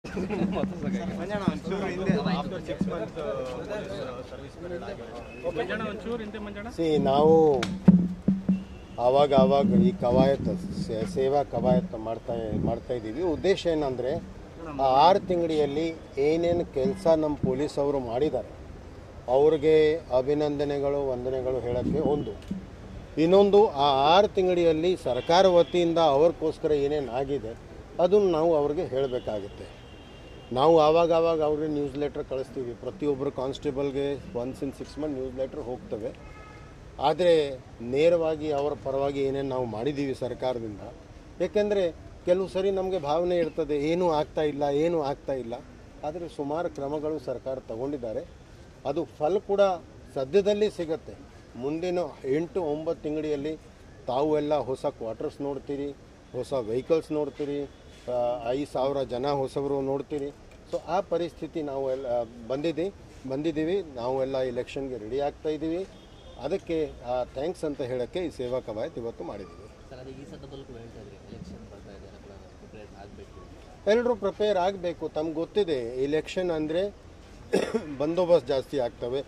ಮಂಜಣ್ಣ ಒಂಚೂರು ಹಿಂದೆ after six month service period ಆಗಿದೆ ಮಂಜಣ್ಣ ಒಂಚೂರು ಹಿಂದೆ ಮಂಜಣ್ಣ ಸಿ ನಾವು ಆವಾಗ ಆವಾಗ ಈ ಕವಾಯತ್ ಸೇ- ಸೇವಾ ಕವಾಯತ್ ಮಾಡ್ತಾ ಮಾಡ್ತಾ ಇದ್ದೀವಿ ಉದ್ದೇಶ ಏನಂದರೆ ಆ ಆರು ತಿಂಗಳಿಯಲ್ಲಿ ಏನೇನು ಕೆಲಸ ನಮ್ಮ ಪೊಲೀಸ್ ಅವರು ಮಾಡಿದ್ದಾರೆ ಅವ್ರಿಗೆ ಅಭಿನಂದನೆಗಳು ವಂದನೆಗಳು ಹೇಳೋಕ್ಕೆ ಒಂದು ಇನ್ನೊಂದು ಆ ಆರು ತಿಂಗಳಿಯಲ್ಲಿ ಸರ್ಕಾರ ವತಿಯಿಂದ ಅವ್ರಿಗೋಸ್ಕರ ಏನೇನು ಆಗಿದೆ ಅದನ್ನು ನಾವು ಅವ್ರಿಗೆ ಹೇಳಬೇಕಾಗುತ್ತೆ ನಾವು ಆವಾಗ ಆವಾಗ ಅವ್ರಿಗೆ ನ್ಯೂಸ್ ಲೆಟ್ರ್ ಕಳಿಸ್ತೀವಿ ಪ್ರತಿಯೊಬ್ಬರು ಕಾನ್ಸ್ಟೇಬಲ್ಗೆ once in six month newsletter ಹೋಗ್ತವೆ ಆದರೆ ನೇರವಾಗಿ ಅವರ ಪರವಾಗಿ ಏನೇನು ನಾವು ಮಾಡಿದ್ದೀವಿ ಸರ್ಕಾರದಿಂದ ಏಕೆಂದರೆ ಕೆಲವು ಸರಿ ನಮಗೆ ಭಾವನೆ ಇರ್ತದೆ ಏನೂ ಆಗ್ತಾ ಇಲ್ಲ ಏನೂ ಆಗ್ತಾ ಇಲ್ಲ ಆದರೆ ಸುಮಾರು ಕ್ರಮಗಳು ಸರ್ಕಾರ ತಗೊಂಡಿದ್ದಾರೆ ಅದು ಫಲ ಕೂಡ ಸದ್ಯದಲ್ಲೇ ಸಿಗುತ್ತೆ ಮುಂದಿನ ಎಂಟು ಒಂಬತ್ತು ತಿಂಗಳಿಯಲ್ಲಿ ತಾವು ಎಲ್ಲ ಹೊಸ ಕ್ವಾರ್ಟರ್ಸ್ ನೋಡ್ತೀರಿ ಹೊಸ ವೆಹಿಕಲ್ಸ್ ನೋಡ್ತೀರಿ ಆ, ಐದು ಸಾವಿರ ಜನ ಹೊಸಬರು ನೋಡ್ತೀರಿ ಸೊ ಆ ಪರಿಸ್ಥಿತಿ ನಾವು ಎಲ್ಲ ಬಂದಿದೆ ಬಂದಿದ್ದೀವಿ ನಾವೆಲ್ಲ ಎಲೆಕ್ಷನ್ಗೆ ರೆಡಿ ಆಗ್ತಾ ಇದ್ದೀವಿ ಅದಕ್ಕೆ ಥ್ಯಾಂಕ್ಸ್ ಅಂತ ಹೇಳೋಕ್ಕೆ ಈ ಸೇವಾ ಕವಾಯತ್ ಇವತ್ತು ಮಾಡಿದ್ದೀವಿ ಸರ್ ಅದೇ ಈ ಸಂದರ್ಭದಲ್ಲೂ ಕೂಡ ಹೇಳ್ತಾ ಇದ್ರಿ ಎಲೆಕ್ಷನ್ ಬರ್ತಾ ಇದೆ ಪ್ರಿಪೇರ್ ಆಗಬೇಕು ಎಲ್ಲರೂ ಪ್ರಿಪೇರ್ ಆಗಬೇಕು ತಮ್ಗೆ ಗೊತ್ತಿದೆ ಎಲೆಕ್ಷನ್ ಅಂದರೆ ಬಂದೋಬಸ್ತ್ ಜಾಸ್ತಿ ಆಗ್ತವೆ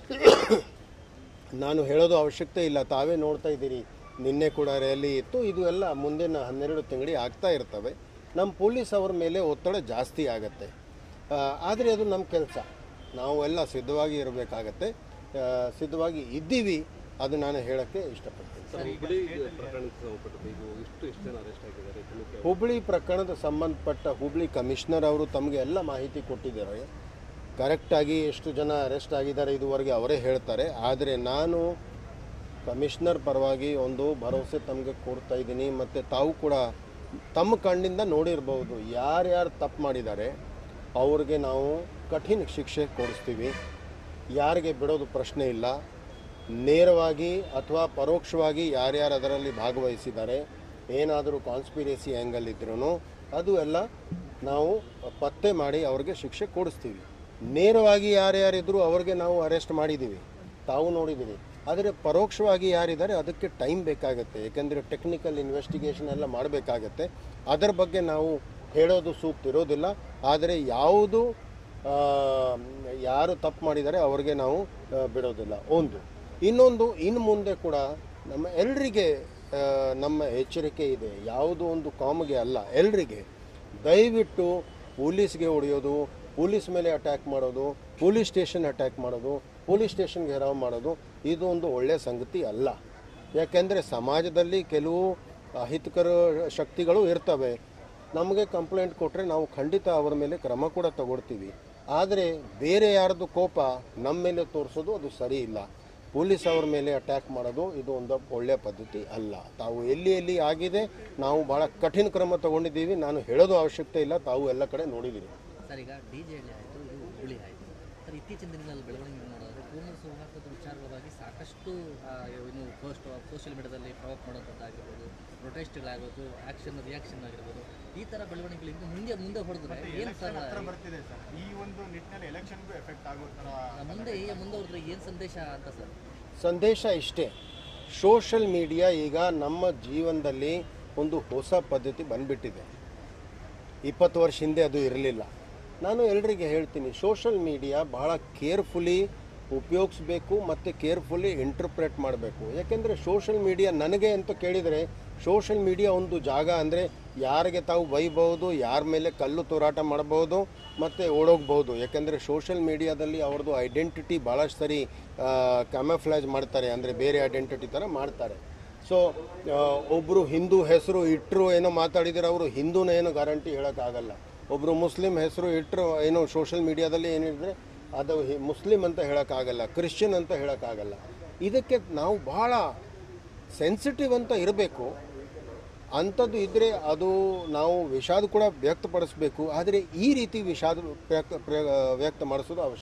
ನಾನು ಹೇಳೋದು ಅವಶ್ಯಕತೆ ಇಲ್ಲ ತಾವೇ ನೋಡ್ತಾ ಇದ್ದೀರಿ ನಿನ್ನೆ ಕೂಡ ರ್ಯಾಲಿ ಇತ್ತು ಇದು ಎಲ್ಲ ಮುಂದಿನ ಹನ್ನೆರಡು ತಿಂಗಳಿಗೆ ಆಗ್ತಾ ಇರ್ತವೆ ನಮ್ಮ ಪೊಲೀಸ್ ಅವ್ರ ಮೇಲೆ ಒತ್ತಡ ಜಾಸ್ತಿ ಆಗತ್ತೆ ಆದರೆ ಅದು ನಮ್ಮ ಕೆಲಸ ನಾವು ಎಲ್ಲ ಸಿದ್ಧವಾಗಿ ಇರಬೇಕಾಗತ್ತೆ ಆ, ಸಿದ್ಧವಾಗಿ ಇದ್ದೀವಿ ಅದು ನಾನು ಹೇಳೋಕ್ಕೆ ಇಷ್ಟಪಡ್ತೀನಿ ಹುಬ್ಳಿ ಪ್ರಕರಣಕ್ಕೆ ಸಂಬಂಧಪಟ್ಟದ್ದು ಇದು ಇಷ್ಟು ಎಷ್ಟು ಜನ ಅರೆಸ್ಟ್ ಆಗಿದ್ದಾರೆ ತನಿಖೆ ಹುಬ್ಳಿ ಪ್ರಕರಣದ ಸಂಬಂಧಪಟ್ಟ ಹುಬ್ಳಿ ಕಮಿಷನರ್ ಅವರು ತಮಗೆ ಎಲ್ಲ ಮಾಹಿತಿ ಕೊಟ್ಟಿದ್ದಾರೆ ಕರೆಕ್ಟಾಗಿ ಎಷ್ಟು ಜನ ಅರೆಸ್ಟ್ ಆಗಿದ್ದಾರೆ ಇದುವರೆಗೆ ಅವರೇ ಹೇಳ್ತಾರೆ ಆದರೆ ನಾನು ಕಮಿಷನರ್ ಪರವಾಗಿ ಒಂದು ಭರವಸೆ ತಮಗೆ ಕೊಡ್ತಾ ಇದ್ದೀನಿ ಮತ್ತು ತಾವು ಕೂಡ ತಮ್ಮ ಕಣ್ಣಿಂದ ನೋಡಿರ್ಬೋದು ಯಾರ್ಯಾರು ತಪ್ಪು ಮಾಡಿದ್ದಾರೆ ಅವ್ರಿಗೆ ನಾವು ಕಠಿಣ ಶಿಕ್ಷೆ ಕೊಡಿಸ್ತೀವಿ ಯಾರಿಗೆ ಬಿಡೋದು ಪ್ರಶ್ನೆ ಇಲ್ಲ ನೇರವಾಗಿ ಅಥವಾ ಪರೋಕ್ಷವಾಗಿ ಯಾರ್ಯಾರು ಅದರಲ್ಲಿ ಭಾಗವಹಿಸಿದ್ದಾರೆ ಏನಾದರೂ ಕಾನ್ಸ್ಪಿರೇಸಿ ಆ್ಯಂಗಲ್ ಇದ್ರೂ ಅದು ಎಲ್ಲ ನಾವು ಪತ್ತೆ ಮಾಡಿ ಅವ್ರಿಗೆ ಶಿಕ್ಷೆ ಕೊಡಿಸ್ತೀವಿ ನೇರವಾಗಿ ಯಾರ್ಯಾರಿದ್ರು ಅವ್ರಿಗೆ ನಾವು ಅರೆಸ್ಟ್ ಮಾಡಿದ್ದೀವಿ ತಾವು ನೋಡಿದ್ದೀವಿ ಆದರೆ ಪರೋಕ್ಷವಾಗಿ ಯಾರಿದ್ದಾರೆ ಅದಕ್ಕೆ ಟೈಮ್ ಬೇಕಾಗುತ್ತೆ ಏಕೆಂದರೆ ಟೆಕ್ನಿಕಲ್ ಇನ್ವೆಸ್ಟಿಗೇಷನ್ ಎಲ್ಲ ಮಾಡಬೇಕಾಗತ್ತೆ ಅದರ ಬಗ್ಗೆ ನಾವು ಹೇಳೋದು ಸೂಕ್ತ ಇರೋದಿಲ್ಲ ಆದರೆ ಯಾವುದು ಆ, ಯಾರು ತಪ್ಪು ಮಾಡಿದ್ದಾರೆ ಅವ್ರಿಗೆ ನಾವು ಆ, ಬಿಡೋದಿಲ್ಲ ಒಂದು ಇನ್ನೊಂದು ಇನ್ನು ಮುಂದೆ ಕೂಡ ನಮ್ಮ ಎಲ್ರಿಗೆ ಆ, ನಮ್ಮ ಎಚ್ಚರಿಕೆ ಇದೆ ಯಾವುದೋ ಒಂದು ಕಾಮ್ಗೆ ಅಲ್ಲ ಎಲ್ರಿಗೆ ದಯವಿಟ್ಟು ಪೊಲೀಸ್ಗೆ ಹೊಡೆಯೋದು ಪೊಲೀಸ್ ಮೇಲೆ ಅಟ್ಯಾಕ್ ಮಾಡೋದು ಪೊಲೀಸ್ ಸ್ಟೇಷನ್ ಅಟ್ಯಾಕ್ ಮಾಡೋದು ಪೊಲೀಸ್ ಸ್ಟೇಷನ್ಗೆ ಘೆರಾವ್ ಮಾಡೋದು ಇದು ಒಂದು ಒಳ್ಳೆಯ ಸಂಗತಿ ಅಲ್ಲ ಯಾಕೆಂದರೆ ಸಮಾಜದಲ್ಲಿ ಕೆಲವು ಅಹಿತಕರ ಶಕ್ತಿಗಳು ಇರ್ತವೆ ನಮಗೆ ಕಂಪ್ಲೇಂಟ್ ಕೊಟ್ಟರೆ ನಾವು ಖಂಡಿತ ಅವರ ಮೇಲೆ ಕ್ರಮ ಕೂಡ ತಗೊಳ್ತೀವಿ ಆದರೆ ಬೇರೆ ಯಾರ್ದು ಕೋಪ ನಮ್ಮ ಮೇಲೆ ತೋರಿಸೋದು ಅದು ಸರಿ ಇಲ್ಲ ಪೊಲೀಸ್ ಅವ್ರ ಮೇಲೆ ಅಟ್ಯಾಕ್ ಮಾಡೋದು ಇದು ಒಂದು ಒಳ್ಳೆಯ ಪದ್ಧತಿ ಅಲ್ಲ ತಾವು ಎಲ್ಲಿ ಎಲ್ಲಿ ಆಗಿದೆ ನಾವು ಭಾಳ ಕಠಿಣ ಕ್ರಮ ತಗೊಂಡಿದ್ದೀವಿ ನಾನು ಹೇಳೋದು ಅವಶ್ಯಕತೆ ಇಲ್ಲ ತಾವು ಎಲ್ಲ ಕಡೆ ನೋಡಿದ್ದೀರಿ ಸರ್ ಈಗ ಡಿ ಜೆ ಹಳ್ಳಿ ಆಯಿತು ಇದು ಹುಬ್ಬಳ್ಳಿ ಆಯಿತು ಸರ್ ಇತ್ತೀಚಿನ ದಿನಗಳಲ್ಲಿ ಬೆಳವಣಿಗೆ ನೋಡಿದ್ರೆ ಪೂರ್ಣ ಸೌಹಾರ್ದದ ವಿಚಾರವಾಗಿ ಸಾಕಷ್ಟು ಆ, ಏನು ಪೋಸ್ಟ್ ಸೋಷಿಯಲ್ ಮೀಡಿಯಾದಲ್ಲಿ ಪ್ರವೋಕ್ ಮಾಡೋದಂತಾಗಿರ್ಬೋದು ಪ್ರೊಟೆಸ್ಟ್ಗಳಾಗೋದು ಆ್ಯಕ್ಷನ್ ರಿಯಾಕ್ಷನ್ ಆಗಿರ್ಬೋದು ಈ ಥರ ಬೆಳವಣಿಗೆಗಳು ಇನ್ನು ಮುಂದೆ ಮುಂದೆ ಹೊಡೆದ್ರೆ ಏನು ಸರ್ ಹತ್ರ ಬರ್ತಿದೆ ಸರ್ ಈ ಒಂದು ನಿಟ್ಟಿನಲ್ಲಿ ಎಲೆಕ್ಷನ್ಗೂ ಎಫೆಕ್ಟ್ ಆಗೋ ಥರ ಮುಂದೆ ಈಗ ಮುಂದೆ ಹೊಡೆದ್ರೆ ಏನು ಸಂದೇಶ ಅಂತ ಸರ್ ಸಂದೇಶ ಇಷ್ಟೇ ಸೋಷಲ್ ಮೀಡಿಯಾ ಈಗ ನಮ್ಮ ಜೀವನದಲ್ಲಿ ಒಂದು ಹೊಸ ಪದ್ಧತಿ ಬಂದ್ಬಿಟ್ಟಿದೆ ಇಪ್ಪತ್ತು ವರ್ಷ ಹಿಂದೆ ಅದು ಇರಲಿಲ್ಲ ನಾನು ಎಲ್ರಿಗೆ ಹೇಳ್ತೀನಿ ಸೋಷಲ್ ಮೀಡಿಯಾ ಬಹಳ ಕೇರ್ಫುಲಿ ಉಪಯೋಗಿಸ್ಬೇಕು ಮತ್ತು ಕೇರ್ಫುಲಿ ಇಂಟರ್ಪ್ರೆಟ್ ಮಾಡಬೇಕು ಯಾಕೆಂದರೆ ಸೋಷಲ್ ಮೀಡಿಯಾ ನನಗೆ ಅಂತ ಕೇಳಿದರೆ ಸೋಷಲ್ ಮೀಡಿಯಾ ಒಂದು ಜಾಗ ಅಂದರೆ ಯಾರಿಗೆ ತಾವು ಬೈಬಹುದು ಯಾರ ಮೇಲೆ ಕಲ್ಲು ತೂರಾಟ ಮಾಡಬಹುದು ಮತ್ತು ಓಡೋಗ್ಬೋದು ಯಾಕೆಂದರೆ ಸೋಷಲ್ ಮೀಡಿಯಾದಲ್ಲಿ ಅವ್ರದ್ದು ಐಡೆಂಟಿಟಿ ಭಾಳಷ್ಟು ಸರಿ ಕ್ಯಾಮಫ್ಲಾಜ್ ಮಾಡ್ತಾರೆ ಅಂದರೆ ಬೇರೆ ಐಡೆಂಟಿಟಿ ಥರ ಮಾಡ್ತಾರೆ ಸೊ ಒಬ್ಬರು ಹಿಂದೂ ಹೆಸರು ಇಟ್ಟರು ಏನೋ ಮಾತಾಡಿದರೆ ಅವರು ಹಿಂದೂನ ಏನೋ ಗ್ಯಾರಂಟಿ ಹೇಳೋಕ್ಕಾಗಲ್ಲ ಒಬ್ಬರು ಮುಸ್ಲಿಂ ಹೆಸರು ಇಟ್ಟರು ಏನೋ ಸೋಷಲ್ ಮೀಡಿಯಾದಲ್ಲಿ ಏನಿದ್ರೆ ಅದು ಹಿ- ಮುಸ್ಲಿಂ ಅಂತ ಹೇಳೋಕ್ಕಾಗಲ್ಲ ಕ್ರಿಶ್ಚಿಯನ್ ಅಂತ ಹೇಳೋಕ್ಕಾಗಲ್ಲ ಇದಕ್ಕೆ ನಾವು ಬಹಳ ಸೆನ್ಸಿಟಿವ್ ಅಂತ ಇರಬೇಕು ಅಂಥದ್ದು ಇದ್ದರೆ ಅದು ನಾವು ವಿಷಾದ ಕೂಡ ವ್ಯಕ್ತಪಡಿಸಬೇಕು ಆದರೆ ಈ ರೀತಿ ವಿಷಾದ ವ್ಯಕ್ತ ವ್ಯಕ್ತ ಮಾಡಿಸೋದು ಅವಶ್ಯ